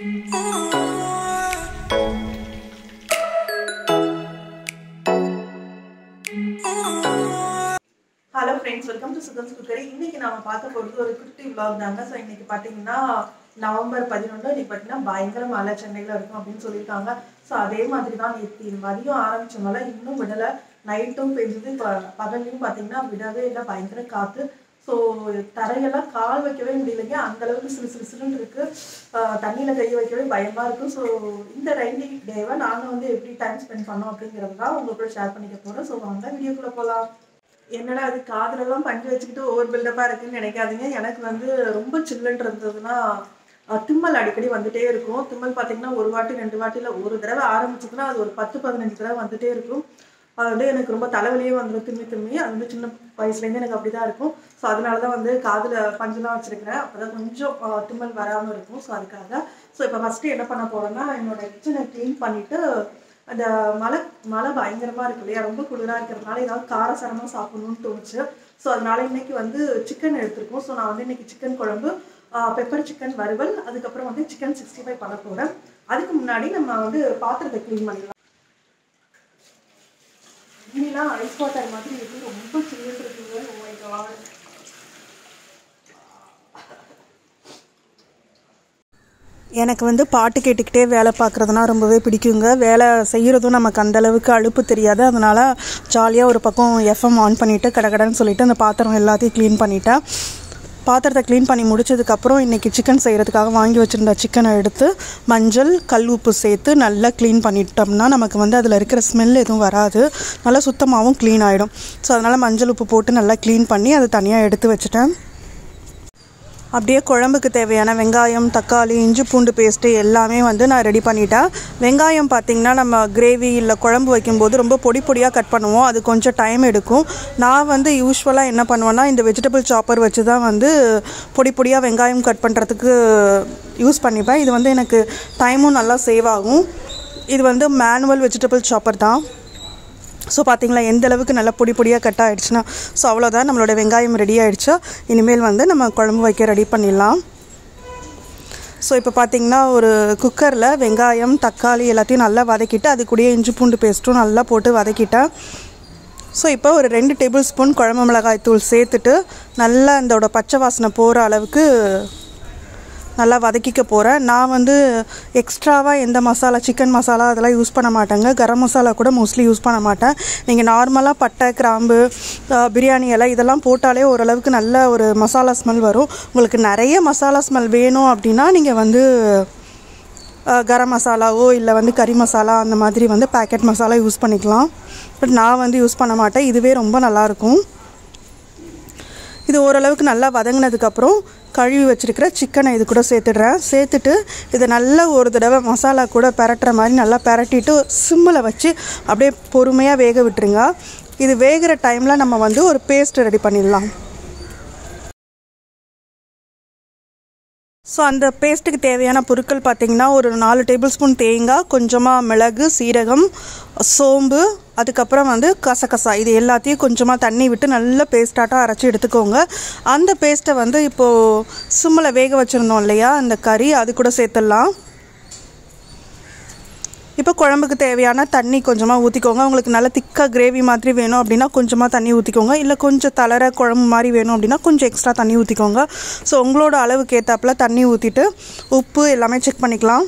Hello friends welcome to Sugam's cookery இன்னைக்கு நாம பார்க்க போகிறது ஒரு குட்டி vlog தாங்க ஸோ இன்னைக்கு பார்த்தீங்கன்னா நவம்பர் பதினொன்று இன்னைக்கு பார்த்தீங்கன்னா பயங்கர மழை சென்னையில் இருக்கும் அப்படின்னு சொல்லியிருக்காங்க ஸோ அதே மாதிரி தான் நேற்று மதியம் ஆரம்பிச்ச மழை இன்னும் விடலை நைட்டும் பெஞ்சது இப்போ பகல்லையும் பார்த்தீங்கன்னா விடவே இல்லை பயங்கர காற்று ஸோ தரையெல்லாம் கால் வைக்கவே முடியலைங்க அந்த அளவுக்கு சிறு சிறு சிறுன்னு இருக்கு ஆஹ் தண்ணியில கை வைக்கவே பயமா இருக்கும் ஸோ இந்த ரைனி டேவை நாங்க வந்து எப்படி டைம் ஸ்பெண்ட் பண்ணோம் அப்படிங்கிறது தான் உங்க கூட ஷேர் பண்ணிக்க போறோம் ஸோ வாங்க வீடியோக்குள்ள போகலாம் என்னடா அது காதுலலாம் பஞ்சு வச்சுக்கிட்டு ஓவர் பில்டப்பா இருக்குன்னு நினைக்காதீங்க எனக்கு வந்து ரொம்ப சில்லுன்னு இருந்ததுன்னா அஹ், தும்மல் அடிக்கடி வந்துட்டே இருக்கும் தும்மல் பார்த்தீங்கன்னா ஒரு வாட்டி ரெண்டு வாட்டியில் ஒரு தடவை ஆரம்பிச்சதுன்னா அது ஒரு பத்து பதினஞ்சு தடவை வந்துட்டே இருக்கும் அது வந்து எனக்கு ரொம்ப தலைவலியே வந்துடும் தும்மி தும்மி அது வந்து சின்ன வயசுலேருந்து எனக்கு அப்படி தான் இருக்கும் ஸோ அதனால தான் வந்து காதில் பஞ்செலாம் வச்சுருக்கிறேன் அப்போ தான் கொஞ்சம் அஹ், தும்மல் வராமல் இருக்கும் ஸோ அதுக்காக ஸோ இப்போ ஃபஸ்ட்டு என்ன பண்ண போகிறேன்னா என்னோட கிச்சனை க்ளீன் பண்ணிவிட்டு அந்த மழை மழை பயங்கரமாக இருக்கு இல்லையா ரொம்ப குளிராக இருக்கிறதுனால ஏதாவது காரசாரமாக சாப்பிடணும்னு தோணுச்சு ஸோ அதனால இன்னைக்கு வந்து சிக்கன் எடுத்திருக்கோம் ஸோ நான் வந்து இன்னைக்கு சிக்கன் குழம்பு பெப்பர் சிக்கன் வறுவல் அதுக்கப்புறம் வந்து சிக்கன் சிக்ஸ்டி ஃபைவ் பண்ண போகிறேன் அதுக்கு முன்னாடி நம்ம வந்து பாத்திரத்தை க்ளீன் பண்ணிடலாம் இன்னிலாம் ஐஸ் வாட்டர் மாதிரி இருக்கு ரொம்ப சில்லுன்னு இருக்குங்க Oh my God. எனக்கு வந்து பாட்டு கேட்டுக்கிட்டே வேலை பார்க்குறதுனா ரொம்பவே பிடிக்குங்க வேலை செய்கிறதும் நமக்கு அந்த அளவுக்கு அலுப்பு தெரியாது அதனால் ஜாலியாக ஒரு பக்கம் எஃப்எம் ஆன் பண்ணிவிட்டு கடகடன்னு சொல்லிட்டு அந்த பாத்திரம் எல்லாத்தையும் க்ளீன் பண்ணிட்டேன் பாத்திரத்தை க்ளீன் பண்ணி முடிச்சதுக்கப்புறம் இன்றைக்கி சிக்கன் செய்கிறதுக்காக வாங்கி வச்சுருந்த சிக்கனை எடுத்து மஞ்சள் கல் உப்பு சேர்த்து நல்லா க்ளீன் பண்ணிட்டோம்னா நமக்கு வந்து அதில் இருக்கிற ஸ்மெல் எதுவும் வராது நல்லா சுத்தமாகவும் க்ளீன் ஆகிடும் ஸோ அதனால் மஞ்சள் உப்பு போட்டு நல்லா க்ளீன் பண்ணி அதை தனியாக எடுத்து வச்சுட்டேன் அப்படியே குழம்புக்கு தேவையான வெங்காயம் தக்காளி இஞ்சி பூண்டு பேஸ்ட்டு எல்லாமே வந்து நான் ரெடி பண்ணிட்டேன் வெங்காயம் பார்த்திங்கன்னா நம்ம கிரேவி இல்லை குழம்பு வைக்கும்போது ரொம்ப பொடி பொடியாக கட் பண்ணுவோம் அது கொஞ்சம் டைம் எடுக்கும் நான் வந்து யூஸ்வலாக என்ன பண்ணுவேன்னா இந்த வெஜிடபிள் சாப்பர் வச்சு தான் வந்து பொடி பொடியாக வெங்காயம் கட் பண்ணுறதுக்கு யூஸ் பண்ணிப்பேன் இது வந்து எனக்கு டைமும் நல்லா சேவ் ஆகும் இது வந்து மேனுவல் வெஜிடபிள் சாப்பர் தான் ஸோ பார்த்தீங்களா எந்த அளவுக்கு நல்லா பொடி பொடியாக கட் ஆகிடுச்சுன்னா ஸோ அவ்வளோதான் நம்மளோட வெங்காயம் ரெடி ஆகிடுச்சா இனிமேல் வந்து நம்ம குழம்பு வைக்க ரெடி பண்ணிடலாம் ஸோ இப்போ பார்த்தீங்கன்னா ஒரு குக்கரில் வெங்காயம் தக்காளி எல்லாத்தையும் நல்லா வதக்கிட்டு அது கூடயே இஞ்சி பூண்டு பேஸ்ட்டும் நல்லா போட்டு வதக்கிட்டேன் ஸோ இப்போ ஒரு ரெண்டு டேபிள் ஸ்பூன் குழம்பு மிளகாய் தூள் சேர்த்துட்டு நல்லா இதோட பச்சை வாசனை போகிற அளவுக்கு நல்லா வதக்கிக்க போகிறேன் நான் வந்து எக்ஸ்ட்ராவாக எந்த மசாலா சிக்கன் மசாலா அதெல்லாம் யூஸ் பண்ண மாட்டேங்க கரம் மசாலா கூட மோஸ்ட்லி யூஸ் பண்ண மாட்டேன் நீங்கள் நார்மலாக பட்டை கிராம்பு அஹ், பிரியாணி இலை இதெல்லாம் போட்டாலே ஓரளவுக்கு நல்ல ஒரு மசாலா ஸ்மெல் வரும் உங்களுக்கு நிறைய மசாலா ஸ்மெல் வேணும் அப்படின்னா நீங்கள் வந்து அஹ், கரம் மசாலாவோ இல்லை வந்து கறி மசாலா அந்த மாதிரி வந்து பேக்கெட் மசாலா யூஸ் பண்ணிக்கலாம் பட் நான் வந்து யூஸ் பண்ண மாட்டேன் இதுவே ரொம்ப நல்லாயிருக்கும் இது ஓரளவுக்கு நல்லா வதங்கினதுக்கப்புறம் கழுவி வச்சிருக்கிற சிக்கனை இது கூட சேர்த்துடுறேன் சேர்த்துட்டு இதை நல்லா ஒரு தடவை மசாலா கூட பெரட்டுற மாதிரி நல்லா பெரட்டிட்டு சிம்மில் வச்சு அப்படியே பொறுமையாக வேக விட்டுருங்க இது வேகிற டைமில் நம்ம வந்து ஒரு பேஸ்ட் ரெடி பண்ணிடலாம் ஸோ அந்த பேஸ்ட்டுக்கு தேவையான பொருட்கள் பார்த்திங்கன்னா ஒரு நாலு டேபிள் ஸ்பூன் தேங்காய் கொஞ்சமாக மிளகு சீரகம் சோம்பு அதுக்கப்புறம் வந்து கசகசா இது எல்லாத்தையும் கொஞ்சமாக தண்ணி விட்டு நல்ல பேஸ்டாட்டம் அரைச்சி எடுத்துக்கோங்க அந்த பேஸ்ட்டை வந்து இப்போது சிம்மில் வேக வச்சுருந்தோம் இல்லையா அந்த கறி அது கூட சேர்த்துடலாம் இப்போ குழம்புக்கு தேவையான தண்ணி கொஞ்சமாக ஊற்றிக்கோங்க உங்களுக்கு நல்ல திக்காக கிரேவி மாதிரி வேணும் அப்படின்னா கொஞ்சமாக தண்ணி ஊற்றிக்கோங்க இல்லை கொஞ்சம் தளர குழம்பு மாதிரி வேணும் அப்படின்னா கொஞ்சம் எக்ஸ்ட்ரா தண்ணி ஊற்றிக்கோங்க ஸோ உங்களோட அளவுக்கு ஏற்றாப்புல தண்ணி ஊற்றிட்டு உப்பு எல்லாமே செக் பண்ணிக்கலாம்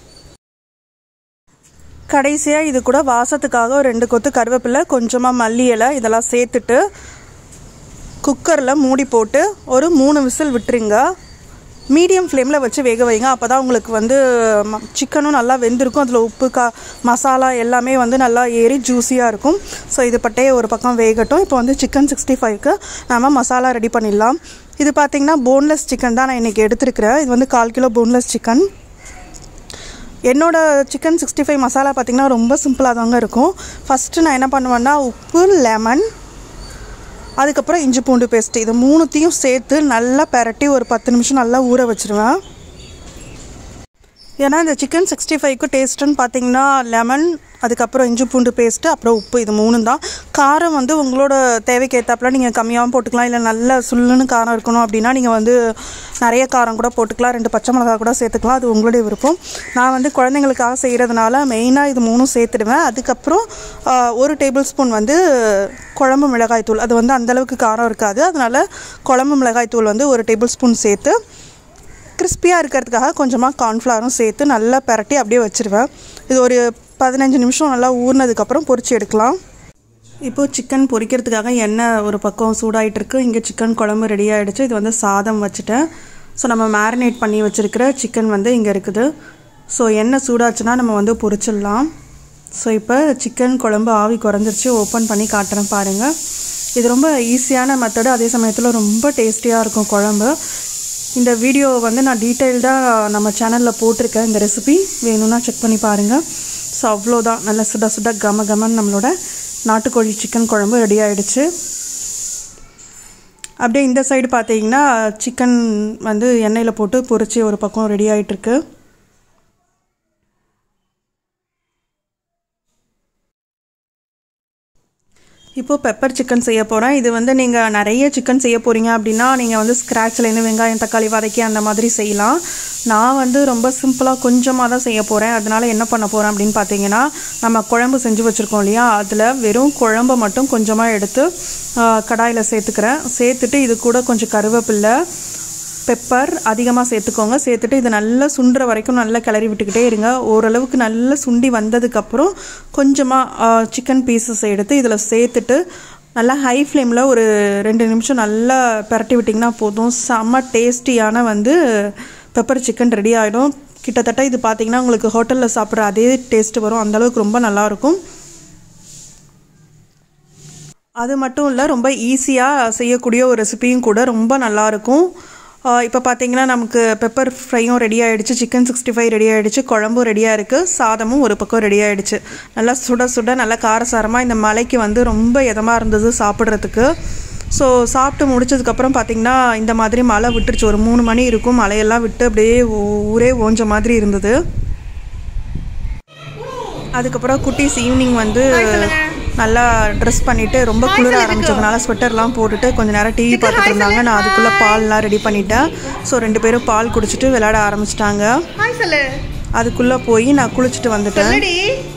கடைசியாக இது கூட வாசத்துக்காக ஒரு ரெண்டு கொத்து கருவேப்பிலை கொஞ்சமாக மல்லி இலை இதெல்லாம் சேர்த்துட்டு குக்கரில் மூடி போட்டு ஒரு மூணு விசில் விட்டுருங்க மீடியம் ஃப்ளேமில் வச்சு வேக வைங்க அப்போ தான் உங்களுக்கு வந்து ம- சிக்கனும் நல்லா வெந்திருக்கும் அதில் உப்பு கா மசாலா எல்லாமே வந்து நல்லா ஏறி ஜூஸியாக இருக்கும் ஸோ இது பட்டே ஒரு பக்கம் வேகட்டும் இப்போ வந்து சிக்கன் சிக்ஸ்டி ஃபைவ்க்கு நம்ம மசாலா ரெடி பண்ணிடலாம் இது பார்த்தீங்கன்னா போன்லெஸ் சிக்கன் தான் நான் இன்றைக்கி எடுத்துருக்கிறேன் இது வந்து கால் கிலோ போன்லெஸ் சிக்கன் என்னோட சிக்கன் சிக்ஸ்டி ஃபைவ் மசாலா பார்த்திங்கன்னா ரொம்ப சிம்பிளாக தாங்க இருக்கும் ஃபஸ்ட்டு நான் என்ன பண்ணுவேன்னா உப்பு லெமன் அதுக்கப்புறம் இஞ்சி பூண்டு பேஸ்ட்டு இது மூணுத்தையும் சேர்த்து நல்லா பெரட்டி ஒரு பத்து நிமிஷம் நல்லா ஊற வச்சிருவேன் ஏன்னா இந்த சிக்கன் சிக்ஸ்டி ஃபைவ்க்கு டேஸ்ட்டுன்னு பார்த்தீங்கன்னா லெமன் அதுக்கப்புறம் இஞ்சி பூண்டு பேஸ்ட்டு அப்புறம் உப்பு இது மூணும் தான் காரம் வந்து உங்களோட தேவைக்கு ஏற்றாப்புல நீங்கள் கம்மியாகவும் போட்டுக்கலாம் இல்லை நல்ல சுள்ளுன்னு காரம் இருக்கணும் அப்படின்னா நீங்கள் வந்து நிறைய காரம் கூட போட்டுக்கலாம் ரெண்டு பச்சை மிளகா கூட சேர்த்துக்கலாம் அது உங்களுடைய விருப்பம் நான் வந்து குழந்தைங்களுக்காக செய்கிறதுனால மெயினாக இது மூணும் சேர்த்துடுவேன் அதுக்கப்புறம் ஆஹ், ஒரு டேபிள் ஸ்பூன் வந்து குழம்பு மிளகாய் தூள் அது வந்து அந்தளவுக்கு காரம் இருக்காது அதனால் குழம்பு மிளகாய் தூள் வந்து ஒரு டேபிள் ஸ்பூன் சேர்த்து கிறிஸ்பியாக இருக்கிறதுக்காக கொஞ்சமாக கார்ன்ஃப்ளவரும் சேர்த்து நல்லா பிரட்டி அப்படியே வச்சுருவேன் இது ஒரு பதினஞ்சு நிமிஷம் நல்லா ஊறினதுக்கப்புறம் பொரிச்சு எடுக்கலாம் இப்போது சிக்கன் பொரிக்கிறதுக்காக எண்ணெய் ஒரு பக்கம் சூடாயிட்டு இருக்கு இங்கே சிக்கன் குழம்பு ரெடி ஆகிடுச்சு இது வந்து சாதம் வச்சுட்டேன் ஸோ நம்ம மேரினேட் பண்ணி வச்சுருக்கிற சிக்கன் வந்து இங்கே இருக்குது ஸோ எண்ணெய் சூடாச்சுன்னா நம்ம வந்து பொரிச்சிடலாம் ஸோ இப்போ சிக்கன் குழம்பு ஆவி குறைஞ்சிருச்சு ஓப்பன் பண்ணி காட்டுறேன் பாருங்கள் இது ரொம்ப ஈஸியான மெத்தடு அதே சமயத்தில் ரொம்ப டேஸ்டியாக இருக்கும் குழம்பு இந்த வீடியோ வந்து நான் டீட்டெயில்டாக நம்ம சேனலில் போட்டிருக்கேன் இந்த ரெசிபி வேணும்னா செக் பண்ணி பாருங்கள் ஸோ அவ்வளோதான் நல்ல சுட சுட கம கமன்னு நம்மளோட நாட்டுக்கோழி சிக்கன் குழம்பு ரெடி ஆயிடுச்சு அப்படியே இந்த சைடு பார்த்தீங்கன்னா சிக்கன் வந்து எண்ணெயில் போட்டு பொரிச்சு ஒரு பக்கம் ரெடி ஆகிட்டுருக்கு இப்போது பெப்பர் சிக்கன் செய்ய போகிறேன் இது வந்து நீங்கள் நிறைய சிக்கன் செய்ய போகிறீங்க அப்படின்னா நீங்கள் வந்து ஸ்க்ராட்ச்லேருந்து வெங்காயம் தக்காளி வதக்கி அந்த மாதிரி செய்யலாம் நான் வந்து ரொம்ப சிம்பிளாக கொஞ்சமாக தான் செய்ய போகிறேன் அதனால் என்ன பண்ண போகிறேன் அப்படின்னு பார்த்தீங்கன்னா நம்ம குழம்பு செஞ்சு வச்சுருக்கோம் இல்லையா அதில் வெறும் குழம்பை மட்டும் கொஞ்சமாக எடுத்து கடாயில் சேர்த்துக்கிறேன் சேர்த்துட்டு இது கூட கொஞ்சம் கருவேப்பில்லை பெப்பர் அதிகமாக சேர்த்துக்கோங்க சேர்த்துட்டு இது நல்லா சுண்டுற வரைக்கும் நல்லா கிளறி விட்டுக்கிட்டே இருங்க ஓரளவுக்கு நல்லா சுண்டி வந்ததுக்கப்புறம் கொஞ்சமாக சிக்கன் பீசஸ் எடுத்து இதில் சேர்த்துட்டு நல்லா ஹை ஃப்ளேமில் ஒரு ரெண்டு நிமிஷம் நல்லா பரட்டி விட்டிங்கன்னா போதும் செம்ம டேஸ்டியான வந்து பெப்பர் சிக்கன் ரெடி ஆகிடும் கிட்டத்தட்ட இது பார்த்தீங்கன்னா உங்களுக்கு ஹோட்டலில் சாப்பிட்ற அதே டேஸ்ட் வரும் அந்தளவுக்கு ரொம்ப நல்லாயிருக்கும் அது மட்டும் இல்லை ரொம்ப ஈஸியாக செய்யக்கூடிய ஒரு ரெசிபியும் கூட ரொம்ப நல்லாயிருக்கும் இப்போ பார்த்தீங்கன்னா நமக்கு பெப்பர் ஃப்ரையும் ரெடி ஆகிடுச்சு சிக்கன் சிக்ஸ்டி ஃபைவ் ரெடி ஆகிடுச்சு குழம்பும் ரெடியாக இருக்குது சாதமும் ஒரு பக்கம் ரெடி ஆகிடுச்சு நல்லா சுட சுட நல்லா காரசாரமாக இந்த மலைக்கு வந்து ரொம்ப இதமாக இருந்தது சாப்பிட்றதுக்கு ஸோ சாப்பிட்டு முடிச்சதுக்கப்புறம் பார்த்தீங்கன்னா இந்த மாதிரி மழை விட்டுருச்சு ஒரு மூணு மணி இருக்கும் மழையெல்லாம் விட்டு அப்படியே ஊரே ஓஞ்ச மாதிரி இருந்தது அதுக்கப்புறம் குட்டீஸ் ஈவினிங் வந்து நல்லா ட்ரெஸ் பண்ணிவிட்டு ரொம்ப குளிர ஆரம்பிச்சதுனால ஸ்வெட்டர்லாம் போட்டுட்டு கொஞ்ச நேரம் டிவி பார்த்துட்டு இருந்தாங்க நான் அதுக்குள்ளே பால்லாம் ரெடி பண்ணிட்டேன் ஸோ ரெண்டு பேரும் பால் குடிச்சிட்டு விளையாட ஆரம்பிச்சிட்டாங்க ஹாய் சொல்லு அதுக்குள்ளே போய் நான் குளிச்சுட்டு வந்துட்டேன் சொல்லடி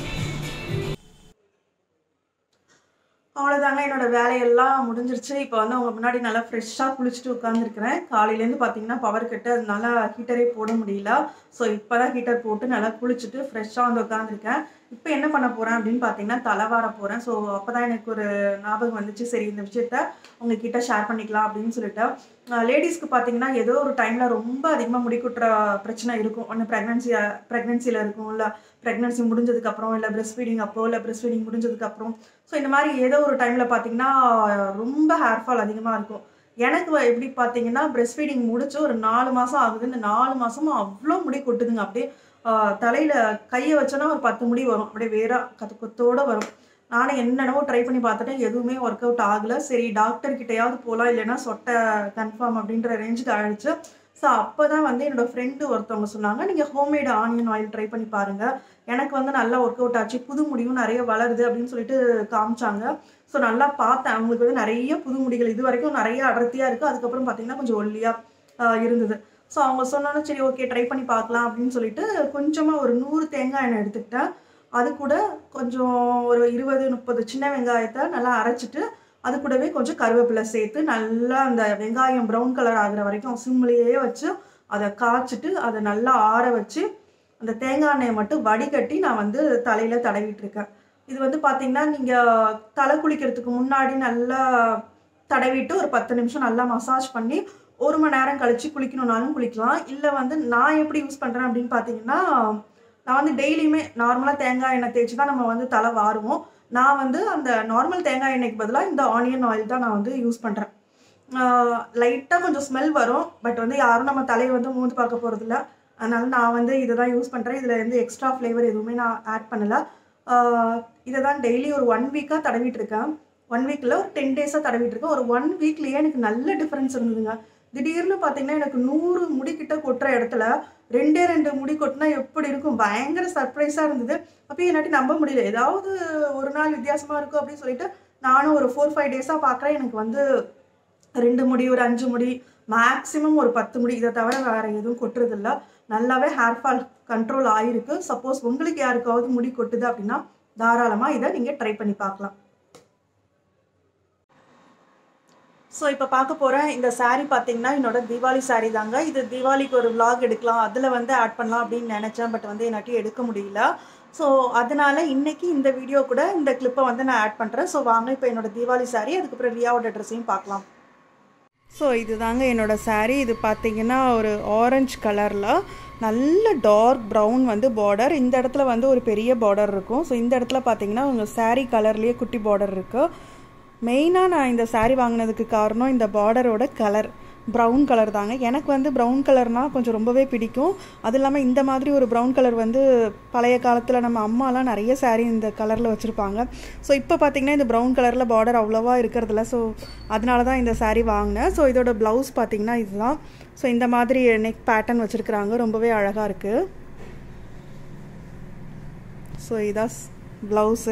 அவ்வளோதாங்க என்னோட வேலையெல்லாம் முடிஞ்சிருச்சு இப்போ வந்து அவங்க முன்னாடி நல்லா ஃப்ரெஷ்ஷாக குளிச்சுட்டு உட்காந்துருக்கிறேன் காலையிலேருந்து பார்த்தீங்கன்னா பவர் கட்டு அதனால ஹீட்டரே போட முடியல ஸோ இப்போ தான் ஹீட்டர் போட்டு நல்லா குளிச்சுட்டு ஃப்ரெஷ்ஷாக வந்து உட்காந்துருக்கேன் இப்போ என்ன பண்ண போகிறேன் அப்படின்னு பார்த்தீங்கன்னா தலைவார போகிறேன் ஸோ அப்போ தான் எனக்கு ஒரு ஞாபகம் வந்துச்சு சரி இந்த விஷயத்த உங்ககிட்ட ஷேர் பண்ணிக்கலாம் அப்படின்னு சொல்லிட்டு லேடிஸ்க்கு பார்த்தீங்கன்னா ஏதோ ஒரு டைமில் ரொம்ப அதிகமாக முடி கொட்டுற பிரச்சனை இருக்கும் ஒன்று ப்ரெக்னன்சி ப்ரெக்னன்சியில் இருக்கும் இல்லை ப்ரெக்னன்சி முடிஞ்சதுக்கப்புறம் இல்லை பிரஸ்ட் ஃபீடிங் அப்போ இல்லை பிரஸ்ட் ஃபீடிங் முடிஞ்சதுக்கப்புறம் ஸோ இந்த மாதிரி ஏதோ ஒரு டைமில் பார்த்தீங்கன்னா ரொம்ப ஹேர் ஃபால் அதிகமாக இருக்கும் எனக்கு வ- எப்படி பார்த்தீங்கன்னா பிரஸ்ட் ஃபீடிங் முடிச்சு ஒரு நாலு மாதம் ஆகுது இந்த நாலு மாதமும் அவ்வளோ முடி கொட்டுதுங்க அப்படியே ஆஹ் தலையில கையை வச்சோன்னா ஒரு பத்து முடி வரும் அப்படியே வேற கத்து கொத்தோட வரும் நானும் என்னென்னவோ ட்ரை பண்ணி பார்த்துட்டேன் எதுவுமே ஒர்க் அவுட் ஆகல சரி டாக்டர் கிட்டயாவது போகலாம் இல்லைன்னா சொட்டை கன்ஃபார்ம் அப்படின்ற ரேஞ்சுக்கு ஆயிடுச்சு ஸோ அப்போ தான் வந்து என்னோட ஃப்ரெண்டு ஒருத்தவங்க சொன்னாங்க நீங்கள் ஹோம்மேட் ஆனியன் ஆயில் ட்ரை பண்ணி பாருங்க எனக்கு வந்து நல்லா ஒர்க் அவுட் ஆச்சு புது முடியும் நிறைய வளருது அப்படின்னு சொல்லிட்டு காமிச்சாங்க ஸோ நல்லா பார்த்தேன் அவங்களுக்கு வந்து நிறைய புது முடிகள் இது வரைக்கும் நிறைய அடர்த்தியாக இருக்குது அதுக்கப்புறம் பார்த்தீங்கன்னா கொஞ்சம் ஒல்லியாக இருந்தது ஸோ அவங்க சொன்னோன்னே சரி ஓகே ட்ரை பண்ணி பார்க்கலாம் அப்படின்னு சொல்லிட்டு கொஞ்சமாக ஒரு நூறு தேங்காய் எண்ணெய் எடுத்துக்கிட்டேன் அது கூட கொஞ்சம் ஒரு இருபது முப்பது சின்ன வெங்காயத்தை நல்லா அரைச்சிட்டு அது கூடவே கொஞ்சம் கருவேப்பிலை சேர்த்து நல்லா அந்த வெங்காயம் ப்ரௌன் கலர் ஆகுற வரைக்கும் சிம்லேயே வச்சு அதை காய்ச்சிட்டு அதை நல்லா ஆற வச்சு அந்த தேங்காய் எண்ணெயை மட்டும் வடிகட்டி நான் வந்து தலையில் தடவிட்டு இருக்கேன் இது வந்து பார்த்தீங்கன்னா நீங்கள் தலை குளிக்கிறதுக்கு முன்னாடி நல்லா தடவிட்டு ஒரு பத்து நிமிஷம் நல்லா மசாஜ் பண்ணி ஒரு மணி நேரம் கழிச்சு குளிக்கணும்னாலும் குளிக்கலாம் இல்லை வந்து நான் எப்படி யூஸ் பண்ணுறேன் அப்படின்னு பார்த்தீங்கன்னா நான் வந்து டெய்லியுமே நார்மலாக தேங்காய் எண்ணெய் தேய்ச்சி தான் நம்ம வந்து தலை வாருவோம் நான் வந்து அந்த நார்மல் தேங்காய் எண்ணெய்க்கு பதிலாக இந்த ஆனியன் ஆயில் தான் நான் வந்து யூஸ் பண்ணுறேன் லைட்டாக கொஞ்சம் ஸ்மெல் வரும் பட் வந்து யாரும் நம்ம தலையை வந்து மூந்து பார்க்க போகிறதில்ல அதனால நான் வந்து இதை தான் யூஸ் பண்ணுறேன் இதில் வந்து எக்ஸ்ட்ரா ஃப்ளேவர் எதுவுமே நான் ஆட் பண்ணலை இதை தான் டெய்லி ஒரு ஒன் வீக்காக தடவிட்டு இருக்கேன் ஒன் வீக்கில் ஒரு டென் டேஸாக தடவிட்டு இருக்கேன் ஒரு ஒன் வீக்லேயே எனக்கு நல்ல டிஃப்ரென்ஸ் இருந்ததுங்க திடீர்னு பார்த்தீங்கன்னா எனக்கு நூறு முடி கிட்ட கொட்டுற இடத்துல ரெண்டே ரெண்டு முடி கொட்டினா எப்படி இருக்கும் பயங்கர சர்ப்ரைஸாக இருந்தது அப்போ என்னாட்டி நம்ப முடியல ஏதாவது ஒரு நாள் வித்தியாசமாக இருக்கும் அப்படின்னு சொல்லிட்டு நானும் ஒரு ஃபோர் ஃபைவ் டேஸாக பார்க்குறேன் எனக்கு வந்து ரெண்டு முடி ஒரு அஞ்சு முடி மேக்ஸிமம் ஒரு பத்து முடி இதை தவிர வேற எதுவும் கொட்டுறதில்ல நல்லாவே ஹேர் ஃபால் கண்ட்ரோல் ஆயிருக்கு சப்போஸ் உங்களுக்கு யாருக்காவது முடி கொட்டுது அப்படின்னா தாராளமாக இதை நீங்கள் ட்ரை பண்ணி பார்க்கலாம் ஸோ இப்போ பார்க்க போகிறேன் இந்த saree பார்த்தீங்கன்னா என்னோட தீபாவளி saree தாங்க இது தீபாவளிக்கு ஒரு vlog எடுக்கலாம் அதில் வந்து ஆட் பண்ணலாம் அப்படின்னு நினச்சேன் பட் வந்து என்னாட்டி எடுக்க முடியல ஸோ அதனால இன்னைக்கு இந்த வீடியோ கூட இந்த கிளிப்பை வந்து நான் ஆட் பண்ணுறேன் ஸோ வாங்க இப்போ என்னோட தீபாவளி saree அதுக்கப்புறம் ரியாவோட ட்ரெஸ்ஸையும் பார்க்கலாம் ஸோ இதுதாங்க என்னோட saree இது பார்த்தீங்கன்னா ஒரு ஆரஞ்சு கலரில் நல்ல டார்க் ப்ரௌன் வந்து பார்டர் இந்த இடத்துல வந்து ஒரு பெரிய பார்டர் இருக்கும் ஸோ இந்த இடத்துல பார்த்தீங்கன்னா உங்கள் saree கலர்லேயே குட்டி பார்டர் இருக்குது மெயினாக நான் இந்த saree வாங்கினதுக்கு காரணம் இந்த பார்டரோட கலர் ப்ரௌன் கலர் தாங்க எனக்கு வந்து ப்ரௌன் கலர்னால் கொஞ்சம் ரொம்பவே பிடிக்கும் அது இல்லாமல் இந்த மாதிரி ஒரு ப்ரௌன் கலர் வந்து பழைய காலத்தில் நம்ம அம்மாலாம் நிறைய saree இந்த கலரில் வச்சுருப்பாங்க ஸோ இப்போ பார்த்தீங்கன்னா இந்த ப்ரௌன் கலரில் பார்டர் அவ்வளோவா இருக்கிறதில்ல ஸோ அதனால தான் இந்த saree வாங்கினேன் ஸோ இதோட ப்ளவுஸ் பார்த்தீங்கன்னா இதுதான் ஸோ இந்த மாதிரி நெக் பேட்டர்ன் வச்சுருக்குறாங்க ரொம்பவே அழகாக இருக்குது ஸோ இதான் ப்ளவுஸு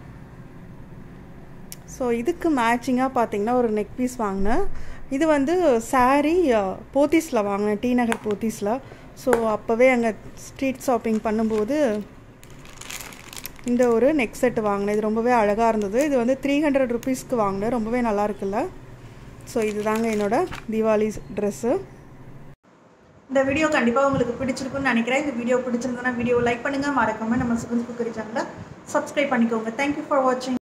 ஸோ இதுக்கு மேட்சிங்காக பார்த்தீங்கன்னா ஒரு நெக் பீஸ் வாங்கினேன் இது வந்து saree போத்தீஸில் வாங்கினேன் டி நகர் போத்தீஸில் ஸோ அப்போவே அங்கே ஸ்ட்ரீட் ஷாப்பிங் பண்ணும்போது இந்த ஒரு நெக் செட் வாங்கினேன் இது ரொம்பவே அழகாக இருந்தது இது வந்து த்ரீ ஹண்ட்ரட் ருபீஸ்க்கு வாங்கினேன் ரொம்பவே நல்லா இருக்குல்ல ஸோ இதுதாங்க என்னோட தீபாவளி ட்ரெஸ்ஸு இந்த வீடியோ கண்டிப்பாக உங்களுக்கு பிடிச்சிருக்குன்னு நினைக்கிறேன் இந்த வீடியோ பிடிச்சிருந்ததுன்னா வீடியோ லைக் பண்ணுங்கள் மறக்காமல் நம்ம சுகந்த் குக்கரி சேனலை சப்ஸ்கிரைப் பண்ணிக்கோங்க தேங்க்யூ ஃபார் வாட்சிங்